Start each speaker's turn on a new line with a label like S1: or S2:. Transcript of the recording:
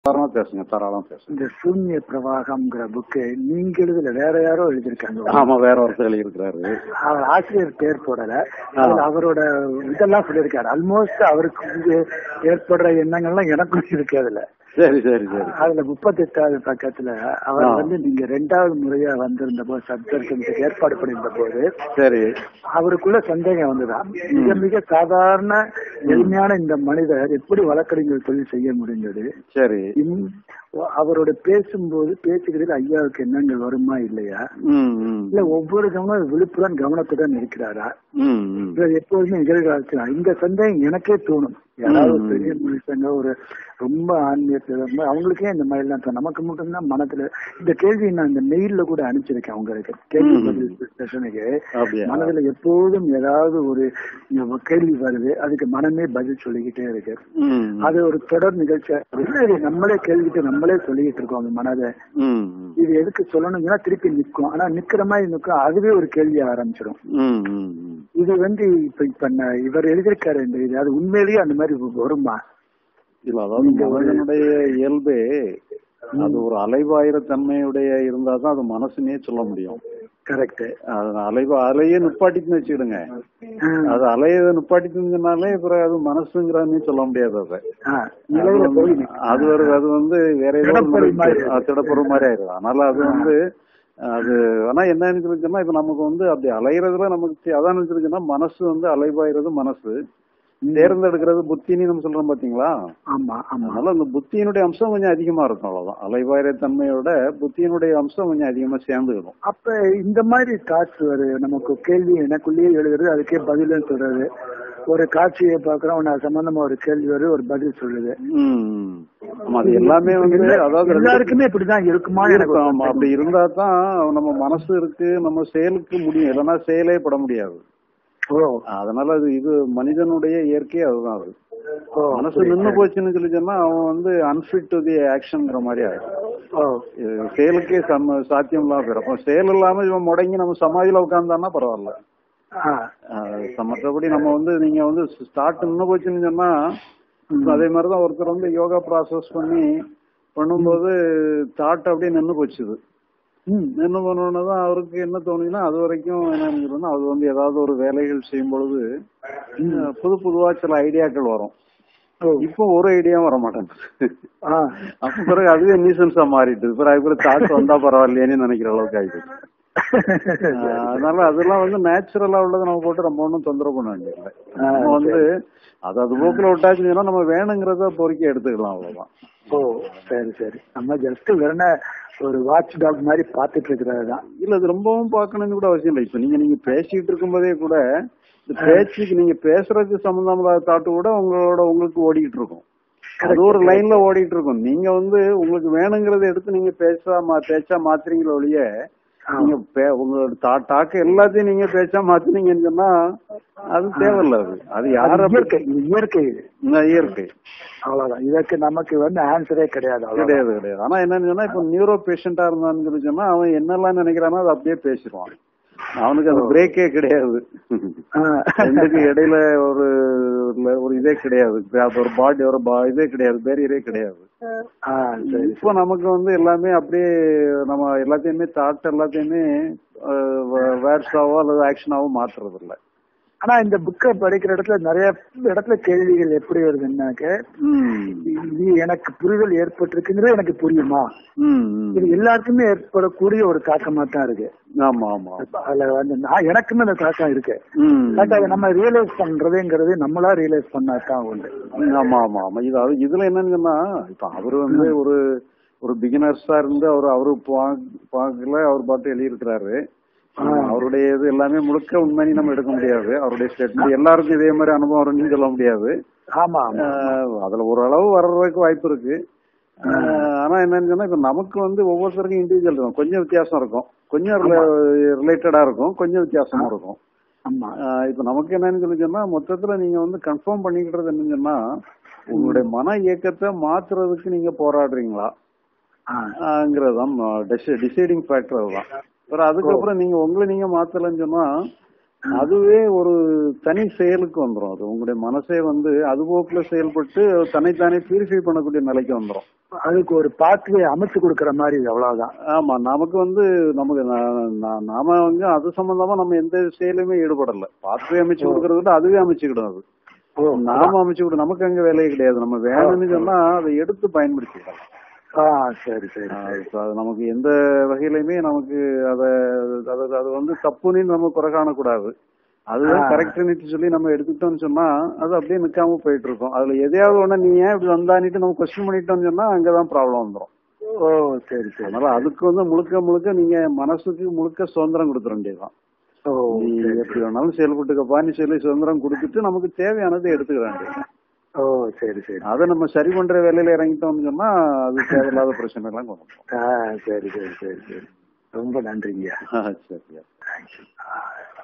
S1: தாராளமா பேசுங்க தாராளம் பேசுங்க
S2: இந்த சூன்ய பிரவாகம்ங்கிற புக்கு நீங்க எழுதல வேற யாரோ எழுதியிருக்காங்க
S1: ஆமா வேற ஒருத்தர் எழுதியிருக்கிறாரு
S2: அவர் ஆசிரியர் பேர் போடல அதுல அவரோட இதெல்லாம் சொல்லியிருக்காரு ஆல்மோஸ்ட் அவருக்கு வந்து ஏற்படுற எண்ணங்கள்லாம் எனக்கும் இருக்கு அதுல
S1: சரி சரி சரி
S2: அதுல முப்பத்தெட்டாவது பக்கத்துல அவர்
S1: ஆ.
S2: வந்து நீங்க ரெண்டாவது முறையா வந்திருந்த போது சப்தர்சனத்துக்கு ஏற்பாடு பண்ணியிருந்த போது
S1: சரி
S2: அவருக்குள்ள சந்தேகம் வந்துதான் மிக மிக சாதாரண எளிமையான இந்த மனிதர் எப்படி வழக்கறிஞர் தொழில் செய்ய முடிந்தது
S1: சரி
S2: இன்- அவரோட பேசும்போது பேச்சுகளில் ஐயாவுக்கு எண்ணங்கள் வருமா இல்லையா
S1: ம் ம்
S2: இல்ல ஒவ்வொரு கவனம் விழுப்புடன் கவனத்துடன் இருக்கிறாரா
S1: ம் ம்
S2: இவர் எப்போதுமே நிகழ்காலத்தில் இந்த சந்தேகம் எனக்கே தோணும் யாராவது ஒரு
S1: ம்.
S2: பெரிய மனுஷங்க ஒரு ரொம்ப ஆன்மீகத்துல ரொம்ப அவங்களுக்கே இந்த மாதிரி எல்லாம் தோணும். நமக்கு மட்டும்தான் மனத்துல இந்த கேள்வி நான் இந்த மெயில்ல கூட அனுப்பிச்சிருக்கேன் உங்களுக்கு கேள்வி
S1: ம்.
S2: பதில் செஷனுக்கு
S1: அப்படியா
S2: மனதுல எப்போதும் ஏதாவது ஒரு கேள்வி வருது அதுக்கு மனமே பதில் சொல்லிக்கிட்டே இருக்கு
S1: ம்
S2: அது ஒரு தொடர் நிகழ்ச்சியா இருக்கு. இது நம்மளே கேள்விட்டு நம்மளே சொல்லிக்கிட்டு இருக்கோம் அந்த மனதை
S1: ம் ம்
S2: இது எதுக்கு சொல்லணும்னா திருப்பி நிக்கும் ஆனா நிக்கிற மாதிரி நிக்கும் அதுவே ஒரு கேள்வி ஆரம்பிச்சிடும்
S1: ம் ம் ம்
S2: இது வந்து இப்ப இப்ப நான் இவர் எழுதியிருக்காரு இந்த இது அது உண்மையிலேயே அந்த மாதிரி வருமா
S1: இல்ல அதாவது மனிதனுடைய இயல்பே அது ஒரு அலைவாயிர தன்மையுடைய இருந்தாதான் அது மனசுனே சொல்ல முடியும்
S2: கரெக்ட்
S1: அது அலைவ அலையே நிப்பாட்டிட்டுன்னு வச்சுக்கிடுங்க அது அலைய நிப்பாட்டிட்டுனாலே பிறகு அது மனசுங்கிறதுன்னு சொல்ல முடியாது அதை அது
S2: நிலையில
S1: வந்து-
S2: போய்
S1: அது ஒரு அது வந்து வேற ஏதோ ஒரு
S2: திடப்பொருள் மாதிரி.
S1: நிலைக்கு- ஆ, திடப்பொருள் மாதிரி ஆயிடுது அதனால அது வந்து அது ஆனா என்ன நினைச்சிருச்சுன்னா இப்ப நமக்கு வந்து அப்படி அலையிறதுல நமக்கு தெ- அதான் நினைச்சிருச்சுன்னா மனசு வந்து அலைவாயிறது மனசு தேர்ந்தெடுக்கிறது புத்தின்னு நம்ம சொல்றோம் பாத்தீங்களா
S2: ஆமா ஆமா
S1: அதனால அந்த புத்தியினுடைய அம்சம் கொஞ்சம் அதிகமா இருக்கும் அவ்வளவுதான் அலைவாயிர தன்மையோட புத்தியினுடைய அம்சம் கொஞ்சம் அதிகமா சேர்ந்துக்கணும்
S2: அப்ப இந்த மாதிரி தாட்ஸ் வருது நமக்கு கேள்வி எனக்குள்ளேயே எழுதுறது அதுக்கே பதில் சொல்றது ஒரு காட்சியை பாக்குறோம் நான் சம்பந்தமா ஒரு கேள்வி வருது ஒரு பதில் சொல்லுது
S1: ம், ம். ஆமா அது எல்லாமே வந்து அதாவது ரெண்டு-
S2: எல்லாருக்குமே இப்படிதான் இருக்குமா எனக்கு
S1: இருக்கும், ஆமா அப்படி இருந்தா தான் நம்ம மனசு இருக்கு நம்ம செயலுக்கு முடியும் இல்லைன்னா செயலே பட முடியாது
S2: ஓ
S1: அதனால அது இது மனிதனுடைய இயற்கை அதுதான் அது
S2: ஓ
S1: மனசு நின்னு போச்சுன்னு சொல்லி சொன்னா அவன் வந்து அன்ஃபிட் டு தி ஆக்ஷன்ங்கிற மாதிரி ஆயிடும்
S2: ஓ
S1: இது செயலுக்கே சம சாத்தியம் இல்லாம போயிடும் அப்ப செயல் இல்லாம இவன் முடங்கி நம்ம சமாதியில உட்கார்ந்தான்னா பரவாயில்ல
S2: ஆ
S1: ஆஹ் மற்றபடி நம்ம வந்து நீங்க வந்து ஸ்டார்ட் நின்னு போச்சுன்னு சொன்னா இப்ப அதே மாதிரிதான் ஒருத்தர் வந்து யோகா ப்ராசஸ் பண்ணி பண்ணும்போது தாட் அப்படியே நின்னு போச்சுது
S2: ம்
S1: நின்று போனோன்னு தான் அவருக்கு என்ன தோணுதுன்னா அது வரைக்கும் என்ன நினைக்கிறோம்னா அது வந்து ஏதாவது ஒரு வேலைகள் செய்யும் பொழுது அஹ், புது புதுவா சில ஐடியாக்கள் வரும்
S2: ஓ
S1: இப்போ ஒரு ஐடியாவும் வர மாட்டேங்குது
S2: ஆ
S1: அப்ப பிறகு அதுவே நியூசன்ஸா மாறிட்டு பிறகு பிறகு தாட் வந்தா பரவாயில்லையேன்னு நினைக்கிற அளவுக்கு ஆயிடுச்சு அஹ், அதனால அதெல்லாம் வந்து நேச்சுரலா உள்ளதை நம்ம போட்டு நம்ம ஒன்றும் தொந்தரவு பண்ண வேண்டியதில்லை நம்ம வந்து அது அது போக்குல விட்டாச்சுன்னு சொன்னா நம்ம வேணுங்கிறத பொறுக்கி எடுத்துக்கலாம் அவ்வளவுதான்
S2: ஓ சரி சரி நம்ம ஜஸ்ட் வெறும் ஒரு வாட்ச் டாக் மாதிரி பாத்துட்டு இருக்கிறது தான்
S1: இல்ல அது ரொம்பவும் பார்க்கணும்னு கூட அவசியம் இல்லை இப்ப நீங்க நீங்க பேசிட்டு இருக்கும்போதே கூட இந்த பேச்சுக்கு நீங்க பேசுறதுக்கு சம்பந்தமான தாட்டு கூட உங்களோட உங்களுக்கு ஓடிக்கிட்டு இருக்கும் அது ஒரு லைன்ல ஓடிட்டு இருக்கும் நீங்க வந்து உங்களுக்கு வேணுங்கிறத எடுத்து நீங்க பேசா மா- பேச்சா மாத்துறீங்களே ஒழிய நீங்க பே- உங்களோட தா- டாக்கு எல்லாத்தையும் நீங்க பேச்சா மாத்துனீங்கன்னு சொன்னா அது தேவையில்ல அது அது யார
S2: அது இயற்கை இது இயற்கை இது
S1: இந்த இயற்கை
S2: அவ்வளவுதான் இதற்கு நமக்கு வந்து ஆன்சரே கிடையாது அவ்வளவுதான்.
S1: கிடையாது கிடையாது ஆனா என்னன்னு சொன்னா இப்ப நியூரோ பேஷண்டா இருந்தான்னு சொல்லி சொன்னா அவன் என்னெல்லாம் நினைக்கிறானோ அதை அப்படியே பேசிடுவான் அவனுக்கு அது பிரேக்கே கிடையாது
S2: ஆ.
S1: ரெண்டுக்கு இடையில ஒரு ஒரு இதே கிடையாது அது ஒரு பாடி ஒரு பா- இதே கிடையாது பேரியரே கிடையாது
S2: ஆ, சரி
S1: இப்போ நமக்கு வந்து எல்லாமே அப்படியே நம்ம எல்லாத்தையுமே தாட் எல்லாத்தையுமே வேர்ட்ஸாவோ அல்லது ஆக்ஷனாவோ மாத்துறது இல்ல
S2: ஆனா இந்த புக்கை படிக்கிற இடத்துல நிறைய இடத்துல கேள்விகள் எப்படி வருதுன்னாக்க இது எனக்கு புரிதல் ஏற்பட்டிருக்குங்கிறது எனக்கு புரியுமா
S1: ம், ம்.
S2: இது எல்லாருக்குமே ஏற்படக்கூடிய ஒரு தாக்கமா தான் இருக்கு
S1: ஆமா ஆமா
S2: அதுல வந்து நான் எனக்குமே அந்த தாக்கம் இருக்கு
S1: ம்.
S2: பட் அதை நம்ம ரியலைஸ் பண்றதுங்கிறது நம்மளா ரியலைஸ் பண்ணா தான் உண்டு
S1: ஆமா ஆமா ஆமா இது அது இதுல என்னன்னு சொன்னா இப்ப அவரு வந்து ஒரு ஒரு பிகினர்ஸா இருந்து அவர் அவரு பா- பார்க்கல அவர் பாட்டு எழுதியிருக்கிறாரு அவருடைய இது எல்லாமே முழுக்க உண்மைன்னு நம்ம எடுக்க முடியாது அவருடைய ஸ்டேட்மெண்ட் எல்லாருக்கும் இதே மாதிரி அனுபவம் வரும்னு சொல்ல முடியாது
S2: ஆமா ஆமா
S1: ஆஹ் அதுல ஓரளவு வர்றதுக்கு வாய்ப்பு இருக்கு ஆஹ் ஆனா என்னன்னு சொன்னா இப்ப நமக்கு வந்து ஒவ்வொருத்தருக்கும் இண்டிவிஜுவல் இருக்கும் கொஞ்சம் வித்தியாசம் இருக்கும் கொஞ்சம் ரிலேட்டடா இருக்கும் கொஞ்சம் வித்தியாசமா இருக்கும்
S2: ஆமா
S1: ஆஹ் இப்ப நமக்கு என்னன்னு சொல்லி சொன்னா மொத்தத்துல நீங்க வந்து கன்ஃபார்ம் பண்ணிக்கிட்டது என்னன்னு சொன்னா உங்களுடைய மன இயக்கத்தை மாத்துறதுக்கு நீங்க போராடுறீங்களா
S2: ஆ,
S1: ங்கிறதுதான் டிசைடிங் ஃபேக்டர் அதுதான் அப்புறம் அதுக்கப்புறம் நீங்க உங்களை நீங்க மாத்தலன்னு சொன்னா அதுவே ஒரு தனி செயலுக்கு வந்துரும் அது உங்களுடைய மனசே வந்து அது போக்குல செயல்பட்டு தன்னைத்தானே பியூரிஃபை பண்ணக்கூடிய நிலைக்கு வந்துரும்
S2: அதுக்கு ஒரு பாத்வே அமைச்சு கொடுக்கற மாதிரி இது அவ்வளவுதான்
S1: ஆமா நமக்கு வந்து நமக்கு நா- நா- நாம வந்து அது சம்பந்தமா நம்ம எந்த செயலுமே ஈடுபடல பாத்வே அமைச்சு கொடுக்கறத விட அதுவே அமைச்சுக்கிடும் அது
S2: ஓ
S1: நாம அமைச்சு விட நமக்கு அங்க வேலையே கிடையாது நம்ம வேணும்னு சொன்னா அதை எடுத்து பயன்படுத்திக்கலாம்
S2: ஆ சரி சரி
S1: ஆஹ்
S2: சரி
S1: இப்ப அது நமக்கு எந்த வகையிலுமே நமக்கு அத அது அது வந்து தப்புன்னு நம்ம குறை காணக்கூடாது அதுதான்
S2: ஆ.
S1: கரெக்ட்னு சொல்லி நம்ம எடுத்துக்கிட்டோம்னு சொன்னா அது அப்படியே நிக்காம போயிட்டு இருக்கும் அதுல எதையாவது ஒண்ணு நீ ஏன் இப்படி வந்தானிட்டு நம்ம கொஸ்டின் பண்ணிட்டோம்னு சொன்னா அங்கதான் ப்ராப்ளம் வந்துரும்
S2: ஓ சரி சரி
S1: அதனால அதுக்கு வந்து முழுக்க முழுக்க நீங்க மனசுக்கு முழுக்க சுதந்திரம் கொடுத்துட வேண்டியதுதான்
S2: ஓ
S1: நீ
S2: சரி
S1: எப்படி வேணாலும் செயல்பட்டுக்கப்பா நீ சொல்லி சுதந்திரம் கொடுத்துட்டு நமக்கு தேவையானதை எடுத்துக்க வேண்டியது
S2: ஓ சரி சரி
S1: அதை நம்ம சரி பண்ற வேலையில இறங்கிட்டோம்னு சொன்னா அது தேவையில்லாத பிரச்சனை எல்லாம் கொண்டு வரும்
S2: ஆ சரி சரி சரி சரி ரொம்ப நன்றிங்க
S1: ஆ, சரியா
S2: தேங்க்யூ